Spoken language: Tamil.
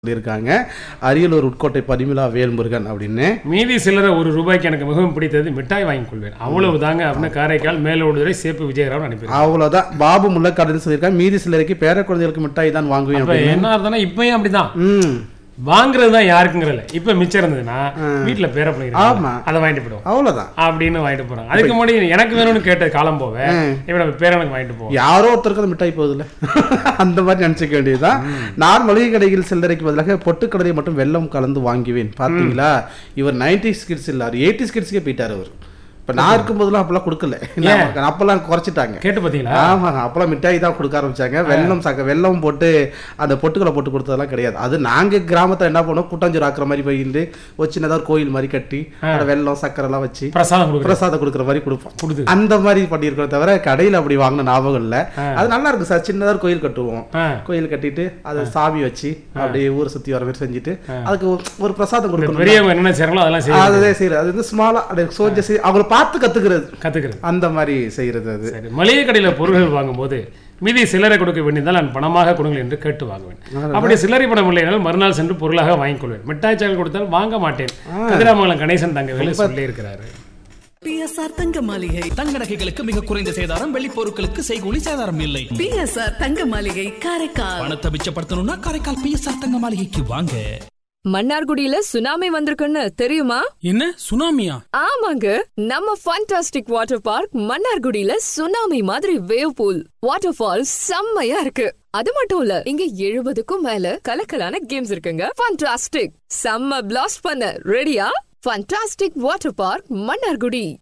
சொல்லியிருக்காங்க அரியலூர் உட்கோட்டை பரிமிளா வேல்முருகன் அப்படின்னு மீதி சில்லறை ஒரு ரூபாய்க்கு எனக்கு மிகவும் பிடித்தது மிட்டாய் வாங்கி கொள்வேன் அவ்வளவு தாங்க அப்படின்னு காரைக்கால் மேலோடுதுறை சேப்பு விஜயராவன் அனுப்பியிருக்காங்க அவ்வளவுதான் பாபு முல்லக்காடுன்னு சொல்லியிருக்காங்க மீதி சிலருக்கு பேர குழந்தைகளுக்கு மிட்டாய் தான் வாங்குவேன் இப்ப அப்படின்னு என்ன அர்த்தம்னா இப்பயும் அப்படிதான் ம் வாங்குறது தான் யாருக்குங்கிறல இப்ப மிச்சம் இருந்ததுன்னா வீட்டுல பேர பிள்ளைங்க ஆமா. அதை வாங்கிட்டு போயிடுவோம் அவ்வளவுதான் அப்படின்னு வாங்கிட்டு போறாங்க அதுக்கு முன்னாடி எனக்கு வேணும்னு கேட்ட காலம் போவே இப்ப நம்ம பேரனுக்கு வாங்கிட்டு போவோம் யாரோ ஒருத்தருக்கு அந்த மிட்டாய் போகுதுல்ல அந்த மாதிரி நினைச்சுக்க வேண்டியதுதான் நான் மளிகை கடையில் சில்லறைக்கு பதிலாக பொட்டுக்கடலை மட்டும் வெல்லம் கலந்து வாங்குவேன் பாத்தீங்களா இவர் நைன்டி கிட்ஸ் இல்ல எயிட்டி கிட்ஸ்க்கே போயிட்டாரு அவர் இப்ப நான் இருக்கும்போதெல்லாம் அப்பெல்லாம் கொடுக்கல நான் அப்பெல்லாம் குறைச்சிட்டாங்க கேட்டு பாத்தீங்களா ஆமாங்க அப்பெல்லாம் மிட்டாய் தான் கொடுக்க ஆரம்பிச்சாங்க வெல்லம் சக்க வெல்லம் போட்டு அந்த பொட்டுக்களை போட்டு கொடுத்ததெல்லாம் கிடையாது அது நாங்க கிராமத்துல என்ன பண்ணோம் கூட்டாஞ்சோறு ஆக்குற மாதிரி போயிட்டு ஒரு சின்னதா ஒரு கோயில் மாதிரி கட்டி அந்த வெல்லம் சக்கரை எல்லாம் வச்சு பிரசாதம் கொடுக்குறேன் பிரசாதம் கொடுக்குற மாதிரி கொடுப்போம் கொடுத்து அந்த மாதிரி பண்ணியிருக்கோம் தவிர கடையில அப்படி வாங்கின ஞாபகம் இல்ல அது நல்லா இருக்கு சார் சின்னதா ஒரு கோயில் கட்டுவோம் ஆ. கோயில் கட்டிட்டு அதை சாமி வச்சு அப்படியே ஊரை சுத்தி வர மாதிரி செஞ்சுட்டு அதுக்கு ஒரு- ஒரு பிரசாதம் கொடுக்கணும் பெரியவங்க என்னென்ன செய்யறாங்களோ அதெல்லாம் செய்ய அதுதான் செய்யறது அது வந்து ஸ்மாலா அப்படியே சோஜ செய்ய அவங்கள பார்த்து கத்துக்கிறது கத்துக்கிறது அந்த மாதிரி செய்யறது அது சரி மளிகை கடையில பொருட்கள் வாங்கும்போது மீதி சில்லறை கொடுக்க வேண்டியதால் நான் பணமாக கொடுங்கள் என்று கேட்டு வாங்குவேன் அப்படி சில்லறை பணம் இல்லைனால் மறுநாள் சென்று பொருளாக வாங்கிக் கொள்வேன் மிட்டாய் சாக்லேட் கொடுத்தால் வாங்க மாட்டேன் கதிராமங்கலம் கணேசன் தங்கவேலு சொல்லி இருக்கிறாரு பிஎஸ்ஆர் தங்க மாளிகை தங்க நகைகளுக்கு மிக குறைந்த சேதாரம் வெள்ளி பொருட்களுக்கு செய்கூலி சேதாரம் இல்லை பிஎஸ்ஆர் தங்க மாளிகை காரைக்கால் பணத்தை மிச்சப்படுத்தணும்னா காரைக்கால் பிஎஸ்ஆர் தங்க மாளிகைக்கு வாங்க மன்னார்குடியில சுனாமி வந்திருக்குன்னு தெரியுமா என்ன சுனாமியா ஆமாங்க நம்ம ஃபண்டாஸ்டிக் வாட்டர் பார்க் மன்னார்குடியில சுனாமி மாதிரி வேவ் பூல் வாட்டர் ஃபால் செம்மையா இருக்கு அது மட்டும் இல்ல இங்க எழுபதுக்கும் மேல கலக்கலான கேம்ஸ் இருக்குங்க ஃபண்டாஸ்டிக் செம்ம பிளாஸ்ட் பண்ண ரெடியா ஃபண்டாஸ்டிக் வாட்டர் பார்க் மன்னார்குடி